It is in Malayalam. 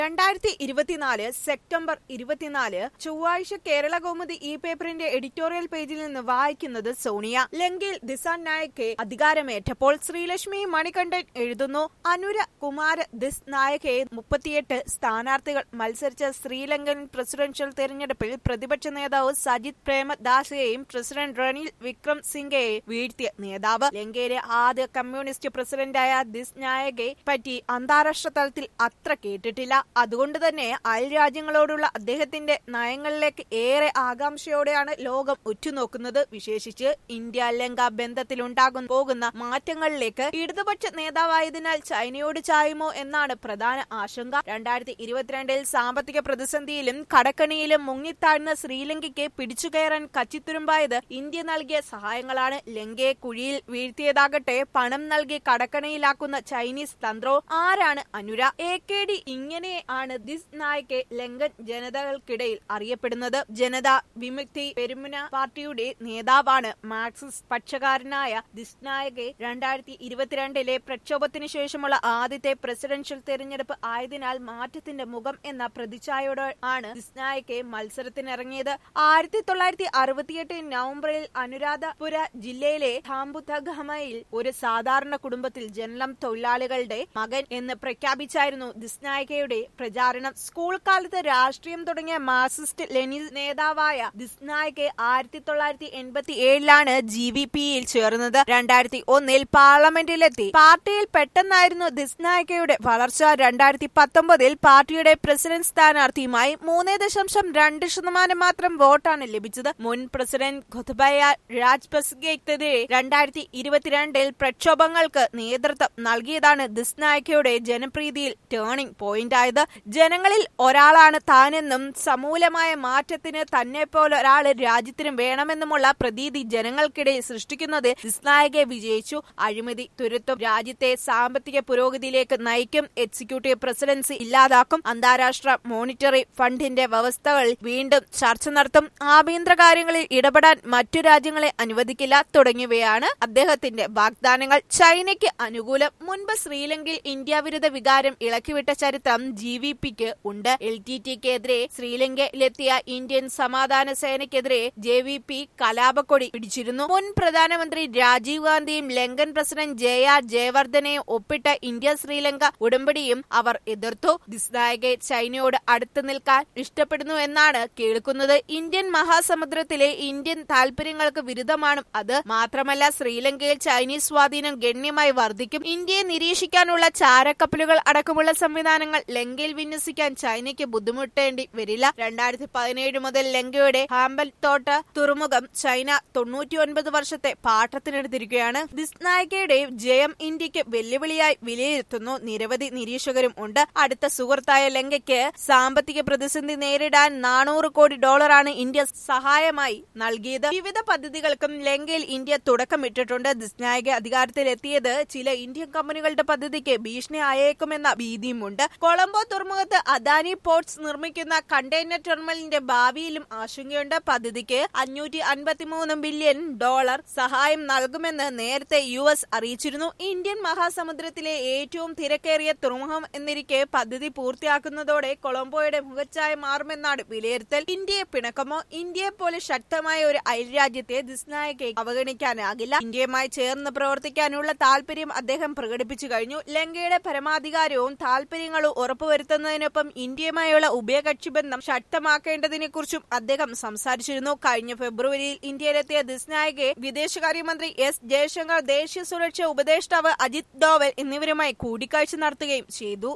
രണ്ടായിരത്തി ഇരുപത്തിനാല് സെപ്റ്റംബർ ഇരുപത്തിനാല് ചൊവ്വാഴ്ച കേരള കൗമുദി ഈ പേപ്പറിന്റെ എഡിറ്റോറിയൽ പേജിൽ നിന്ന് വായിക്കുന്നത് സോണിയ ലങ്കയിൽ ദിസാൻ നായകെ അധികാരമേറ്റപ്പോൾ ശ്രീലക്ഷ്മി മണികണ്ഠൻ എഴുതുന്നു അനുര കുമാര ദിസ് നായകെ മുപ്പത്തിയെട്ട് സ്ഥാനാർത്ഥികൾ മത്സരിച്ച ശ്രീലങ്കൻ പ്രസിഡൻഷ്യൽ തെരഞ്ഞെടുപ്പിൽ പ്രതിപക്ഷ നേതാവ് സജിത് പ്രേമദാസയെയും പ്രസിഡന്റ് റണിൽ വിക്രം സിംഗയെയും വീഴ്ത്തിയ നേതാവ് ലങ്കയിലെ ആദ്യ കമ്മ്യൂണിസ്റ്റ് പ്രസിഡന്റായ ദിസ് നായകെ പറ്റി അന്താരാഷ്ട്ര തലത്തിൽ അത്ര കേട്ടിട്ടില്ല അതുകൊണ്ട് തന്നെ അയൽ രാജ്യങ്ങളോടുള്ള അദ്ദേഹത്തിന്റെ നയങ്ങളിലേക്ക് ഏറെ ആകാംക്ഷയോടെയാണ് ലോകം ഉറ്റുനോക്കുന്നത് വിശേഷിച്ച് ഇന്ത്യ ലങ്ക ബന്ധത്തിലുണ്ടാകും പോകുന്ന മാറ്റങ്ങളിലേക്ക് ഇടതുപക്ഷ നേതാവായതിനാൽ ചൈനയോട് ചായുമോ എന്നാണ് പ്രധാന ആശങ്ക രണ്ടായിരത്തി ഇരുപത്തിരണ്ടിൽ സാമ്പത്തിക പ്രതിസന്ധിയിലും കടക്കണിയിലും മുങ്ങിത്താഴ്ന്ന ശ്രീലങ്കയ്ക്ക് പിടിച്ചുകയറാൻ കച്ചിത്തുരുമ്പായത് ഇന്ത്യ നൽകിയ സഹായങ്ങളാണ് ലങ്കയെ കുഴിയിൽ വീഴ്ത്തിയതാകട്ടെ പണം നൽകി കടക്കണിയിലാക്കുന്ന ചൈനീസ് തന്ത്രോ ആരാണ് അനുര എ കെ ഡി ഇങ്ങനെ ആണ് ദിസ് നായകെ ലങ്കൻ ജനതകൾക്കിടയിൽ അറിയപ്പെടുന്നത് ജനത വിമുക്തി പെരുമുന പാർട്ടിയുടെ നേതാവാണ് മാർക്സിസ്റ്റ് പക്ഷക്കാരനായ ദിസ് നായകെ രണ്ടായിരത്തി ഇരുപത്തിരണ്ടിലെ പ്രക്ഷോഭത്തിന് ശേഷമുള്ള ആദ്യത്തെ പ്രസിഡൻഷ്യൽ തെരഞ്ഞെടുപ്പ് ആയതിനാൽ മാറ്റത്തിന്റെ മുഖം എന്ന പ്രതിച്ഛായോടെ ആണ് ദിസ് നായകെ മത്സരത്തിനിറങ്ങിയത് ആയിരത്തി തൊള്ളായിരത്തി അറുപത്തിയെട്ട് നവംബറിൽ അനുരാധപുര ജില്ലയിലെ ധാംബുധഗമയിൽ ഒരു സാധാരണ കുടുംബത്തിൽ ജനലം തൊഴിലാളികളുടെ മകൻ എന്ന് പ്രഖ്യാപിച്ചായിരുന്നു ദിസ്നായികയുടെ പ്രചാരണം സ്കൂൾ കാലത്ത് രാഷ്ട്രീയം തുടങ്ങിയ മാർക്സിസ്റ്റ് ലെനിൻ നേതാവായ ദിസ്നായികെ ആയിരത്തി തൊള്ളായിരത്തി എൺപത്തി ഏഴിലാണ് ജി വി പിയിൽ ചേർന്നത് രണ്ടായിരത്തി ഒന്നിൽ പാർലമെന്റിലെത്തി പാർട്ടിയിൽ പെട്ടെന്നായിരുന്നു ദിസ്നായികയുടെ വളർച്ച രണ്ടായിരത്തി പത്തൊമ്പതിൽ പാർട്ടിയുടെ പ്രസിഡന്റ് സ്ഥാനാർത്ഥിയുമായി മൂന്ന് ദശാംശം രണ്ട് ശതമാനം മാത്രം വോട്ടാണ് ലഭിച്ചത് മുൻ പ്രസിഡന്റ് ഖുത്ബയ രാജ്പക്സെക്കെതിരെ രണ്ടായിരത്തി ഇരുപത്തിരണ്ടിൽ പ്രക്ഷോഭങ്ങൾക്ക് നേതൃത്വം നൽകിയതാണ് ദിസ്നായികയുടെ ജനപ്രീതിയിൽ ടേണിംഗ് പോയിന്റായത് ജനങ്ങളിൽ ഒരാളാണ് താനെന്നും സമൂലമായ മാറ്റത്തിന് തന്നെ പോലെ ഒരാൾ രാജ്യത്തിനും വേണമെന്നുമുള്ള പ്രതീതി ജനങ്ങൾക്കിടയിൽ സൃഷ്ടിക്കുന്നത് ദിസ്നായകെ വിജയിച്ചു അഴിമതി തുരുത്തും രാജ്യത്തെ സാമ്പത്തിക പുരോഗതിയിലേക്ക് നയിക്കും എക്സിക്യൂട്ടീവ് പ്രസിഡൻസി ഇല്ലാതാക്കും അന്താരാഷ്ട്ര മോണിറ്ററി ഫണ്ടിന്റെ വ്യവസ്ഥകൾ വീണ്ടും ചർച്ച നടത്തും ആഭ്യന്തര കാര്യങ്ങളിൽ ഇടപെടാൻ മറ്റു രാജ്യങ്ങളെ അനുവദിക്കില്ല തുടങ്ങിയവയാണ് അദ്ദേഹത്തിന്റെ വാഗ്ദാനങ്ങൾ ചൈനയ്ക്ക് അനുകൂലം മുൻപ് ശ്രീലങ്കയിൽ ഇന്ത്യ വിരുദ്ധ വികാരം ഇളക്കിവിട്ട ചരിത്രം ജി വി പിക്ക് ഉണ്ട് എൽ ടി ടിക്കെതിരെ ശ്രീലങ്കയിലെത്തിയ ഇന്ത്യൻ സമാധാന സേനയ്ക്കെതിരെ ജെ വി പി കലാപക്കൊടി പിടിച്ചിരുന്നു മുൻ പ്രധാനമന്ത്രി രാജീവ് ഗാന്ധിയും ലങ്കൻ പ്രസിഡന്റ് ജയ ജയവർദ്ധനെയും ഒപ്പിട്ട ഇന്ത്യ ശ്രീലങ്ക ഉടമ്പടിയും അവർ എതിർത്തു ദിസ്നായകെ ചൈനയോട് അടുത്തു നിൽക്കാൻ ഇഷ്ടപ്പെടുന്നു എന്നാണ് കേൾക്കുന്നത് ഇന്ത്യൻ മഹാസമുദ്രത്തിലെ ഇന്ത്യൻ താൽപര്യങ്ങൾക്ക് വിരുദ്ധമാണ് അത് മാത്രമല്ല ശ്രീലങ്കയിൽ ചൈനീസ് സ്വാധീനം ഗണ്യമായി വർദ്ധിക്കും ഇന്ത്യയെ നിരീക്ഷിക്കാനുള്ള ചാരക്കപ്പലുകൾ അടക്കമുള്ള സംവിധാനങ്ങൾ ലങ്കയിൽ വിന്യസിക്കാൻ ചൈനയ്ക്ക് ബുദ്ധിമുട്ടേണ്ടി വരില്ല രണ്ടായിരത്തി പതിനേഴ് മുതൽ ലങ്കയുടെ ഹാമ്പൽ തോട്ട തുറമുഖം ചൈന തൊണ്ണൂറ്റിയൊൻപത് വർഷത്തെ പാട്ടത്തിനെടുത്തിരിക്കുകയാണ് ദിസ്നായികയുടെ ജയം ഇന്ത്യക്ക് വെല്ലുവിളിയായി വിലയിരുത്തുന്നു നിരവധി നിരീക്ഷകരും ഉണ്ട് അടുത്ത സുഹൃത്തായ ലങ്കയ്ക്ക് സാമ്പത്തിക പ്രതിസന്ധി നേരിടാൻ നാനൂറ് കോടി ഡോളറാണ് ഇന്ത്യ സഹായമായി നൽകിയത് വിവിധ പദ്ധതികൾക്കും ലങ്കയിൽ ഇന്ത്യ തുടക്കമിട്ടിട്ടുണ്ട് ദിസ്നായക അധികാരത്തിലെത്തിയത് ചില ഇന്ത്യൻ കമ്പനികളുടെ പദ്ധതിക്ക് ഭീഷണി ആയേക്കുമെന്ന ഭീതിയുമുണ്ട് കൊളംബോ തുറമുഖത്ത് അദാനി പോർട്സ് നിർമ്മിക്കുന്ന കണ്ടെയ്നർ ടെർമിനലിന്റെ ഭാവിയിലും ആശങ്കയുണ്ട് പദ്ധതിക്ക് അഞ്ഞൂറ്റി അൻപത്തിമൂന്ന് ബില്യൺ ഡോളർ സഹായം നൽകുമെന്ന് നേരത്തെ യു എസ് അറിയിച്ചിരുന്നു ഇന്ത്യൻ മഹാസമുദ്രത്തിലെ ഏറ്റവും തിരക്കേറിയ തുറമുഖം എന്നിരിക്കെ പദ്ധതി പൂർത്തിയാക്കുന്നതോടെ കൊളംബോയുടെ മുഖച്ഛായ മാറുമെന്നാണ് വിലയിരുത്തൽ ഇന്ത്യയെ പിണക്കമോ ഇന്ത്യയെ പോലെ ശക്തമായ ഒരു അയൽരാജ്യത്തെ ദിസ്നായകെ അവഗണിക്കാനാകില്ല ഇന്ത്യയുമായി ചേർന്ന് പ്രവർത്തിക്കാനുള്ള താല്പര്യം അദ്ദേഹം പ്രകടിപ്പിച്ചു കഴിഞ്ഞു ലങ്കയുടെ പരമാധികാരവും താല്പര്യങ്ങളും ഉറപ്പുവരുത്തുന്നതിനൊപ്പം ഇന്ത്യയുമായുള്ള ഉഭയകക്ഷി ബന്ധം ശക്തമാക്കേണ്ടതിനെ കുറിച്ചും അദ്ദേഹം സംസാരിച്ചിരുന്നു കഴിഞ്ഞ ഫെബ്രുവരിയിൽ ഇന്ത്യയിലെത്തിയ ദിസ്നായകെ വിദേശകാര്യമന്ത്രി എസ് ജയശങ്കർ ദേശീയ സുരക്ഷാ ഉപദേഷ്ടാവ് അജിത് ഡോവൽ എന്നിവരുമായി കൂടിക്കാഴ്ച നടത്തുകയും ചെയ്തു